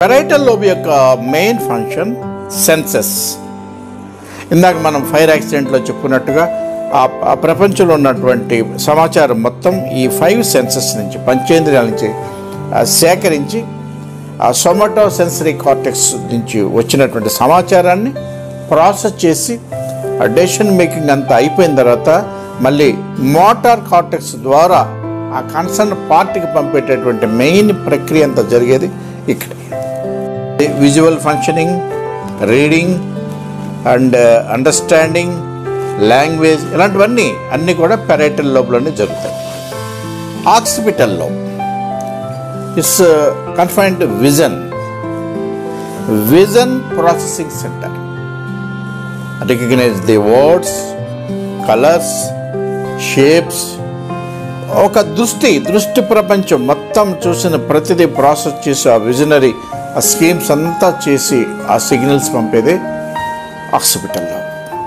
parietal lobe యొక్క main function senses ఇందాక మనం ఫైర్ యాక్సిడెంట్లో చెప్పుకున్నట్టుగా ఆ ఆ ప్రపంచంలో ఉన్నటువంటి సమాచారం మొత్తం ఈ ఫైవ్ సెన్సెస్ నుంచి పంచేంద్రియాల నుంచి ఆ, సేకరించి ఆ సొమటో సెన్సరీ కార్టెక్స్ నుంచి వచ్చినటువంటి సమాచారాన్ని ప్రాసెస్ చేసి ఆ డెసిషన్ మేకింగ్ అంతా అయిపోయిన తర్వాత మళ్ళీ మోటార్ కార్టెక్స్ ద్వారా ఆ కన్సర్న్ పార్టీకి పంపేటటువంటి మెయిన్ ప్రక్రియ అంతా జరిగేది ఇక్కడ visual functioning reading and understanding language ఇలాంటివన్నీ అన్నీ కూడా పెరైటల్ లోపలనే జరుగుతాయి occipital lobe it's confine to vision vision processing centre recognise the words colours shapes ఒక దృష్టి దృష్టి ప్రపంచం మొత్తం చూసిన ప్రతిదీ ప్రాసెస్ చేసి ఆ విజనరీ ఆ స్కీమ్స్ అంతా చేసి ఆ సిగ్నల్స్ పంపేది హాస్పిటల్లో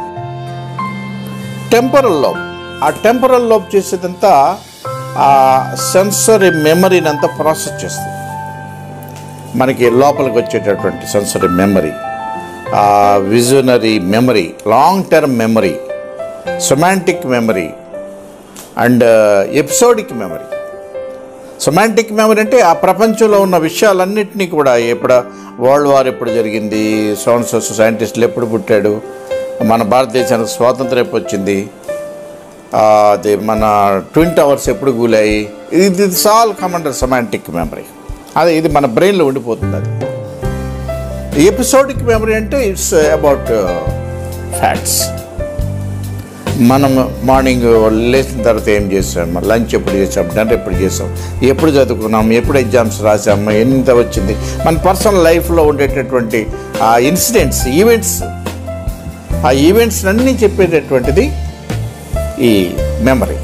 టెంపరల్ లోబ్ ఆ టెంపరల్ లోబ్ చేసేదంతా ఆ సెన్సరీ మెమరీని అంతా ప్రాసెస్ చేస్తుంది మనకి లోపలికి వచ్చేటటువంటి సెన్సరీ మెమరీ ఆ visionary memory long term memory semantic memory and episodic memory semantic memory అంటే ఆ ప్రపంచంలో ఉన్న విషయాలన్నింటినీ కూడా ఎప్పుడు వరల్డ్ వార్ ఎప్పుడు జరిగింది సౌండ్ సైంటిస్టులు ఎప్పుడు పుట్టాడు మన భారతదేశానికి స్వాతంత్రం ఎప్పుడు వచ్చింది ఆ, అది మన ట్విన్ టవర్స్ ఎప్పుడు కూలాయి ఇది ఆల్ కమాండర్ సొమాంటిక్ మెమరీ అదే ఇది మన బ్రెయిన్లో ఉండిపోతుంది అది ఎపిసోడిక్ మెమరీ అంటే ఇట్స్ అబౌట్ ఫ్యాక్ట్స్ మనం మార్నింగ్ లేచిన తర్వాత ఏం చేసాం లంచ్ ఎప్పుడు చేసాం డిన్నర్ ఎప్పుడు చేసాం ఎప్పుడు చదువుకున్నాం ఎప్పుడు ఎగ్జామ్స్ రాసాము ఎంత వచ్చింది మన పర్సనల్ లైఫ్లో ఉండేటటువంటి ఆ ఇన్సిడెంట్స్ ఈవెంట్స్ ఆ ఈవెంట్స్ అన్నీ చెప్పేటటువంటిది ఈ memory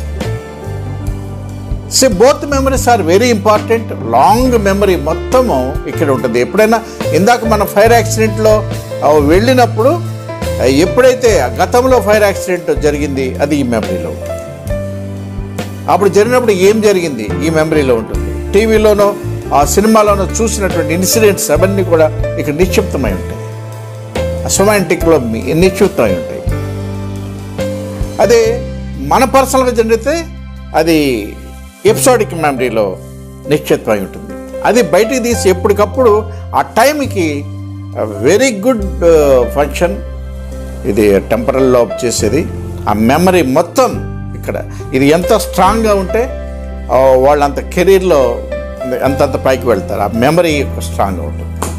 so both memories are very important long memory మొత్తము ఇక్కడ ఉంటుంది ఎప్పుడైనా ఇందాక మన ఫైర్ యాక్సిడెంట్లో ఆ, వెళ్ళినప్పుడు ఆ, ఎప్పుడైతే ఆ గతంలో ఫైర్ యాక్సిడెంట్ జరిగింది అది ఈ మెమరీలో ఉంటుంది అప్పుడు జరిగినప్పుడు ఏం జరిగింది ఈ మెమరీలో ఉంటుంది టీవీలోనో ఆ సినిమాలోనో చూసినటువంటి ఇన్సిడెంట్స్ అవన్నీ కూడా ఇక్కడ నిక్షిప్తమై ఉంటాయి సొమాంటిక్లో నిక్షిప్తమై ఉంటాయి అదే మన పర్సనల్గా జరిగితే అది ఎపిసోడిక్ మెమరీలో నిశ్చితమై ఉంటుంది అది బయటికి తీసి ఎప్పటికప్పుడు ఆ టైంకి వెరీ గుడ్ ఫంక్షన్ ఇది టెంపరల్ లోప్ చేసేది ఆ మెమరీ మొత్తం ఇక్కడ ఇది ఎంత స్ట్రాంగ్గా ఉంటే ఆ, వాళ్ళంత కెరీర్లో అంతంత పైకి వెళ్తారు ఆ మెమరీ స్ట్రాంగ్గా ఉంటుంది